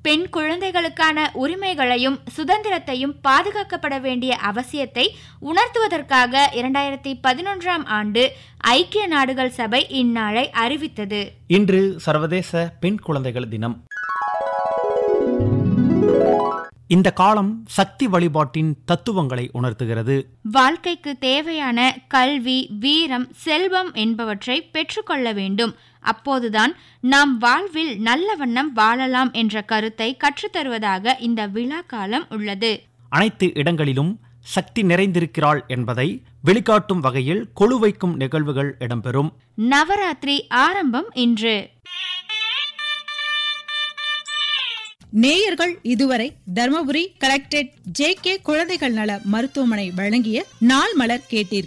பெண் குழந்தைகளுக்கான உரிமைகளையும் சுதந்திரத்தையும் பாதுகாக்கப்பட வேண்டிய அவசியத்தை உணர்த்துவதற்காக இரண்டாயிரத்தி பதினொன்றாம் ஆண்டு ஐக்கிய நாடுகள் சபை இந்நாளை அறிவித்தது இன்று சர்வதேச பெண் குழந்தைகள் தினம் இந்த காலம் சக்தி வழிபாட்டின் தத்துவங்களை உணர்த்துகிறது வாழ்க்கைக்கு தேவையான கல்வி வீரம் செல்வம் என்பவற்றை பெற்றுக்கொள்ள வேண்டும் அப்போதுதான் நாம் வாழ்வில் நல்ல வண்ணம் வாழலாம் என்ற கருத்தை கற்றுத்தருவதாக இந்த விழா காலம் உள்ளது அனைத்து இடங்களிலும் சக்தி நிறைந்திருக்கிறாள் என்பதை வெளிக்காட்டும் வகையில் கொழு வைக்கும் நிகழ்வுகள் இடம்பெறும் நவராத்திரி ஆரம்பம் இன்று நேயர்கள் இதுவரை தர்மபுரி கலெக்டரேட் ஜே கே குழந்தைகள் நல மருத்துவமனை வழங்கிய நாள் மலர் கேட்டீர்கள்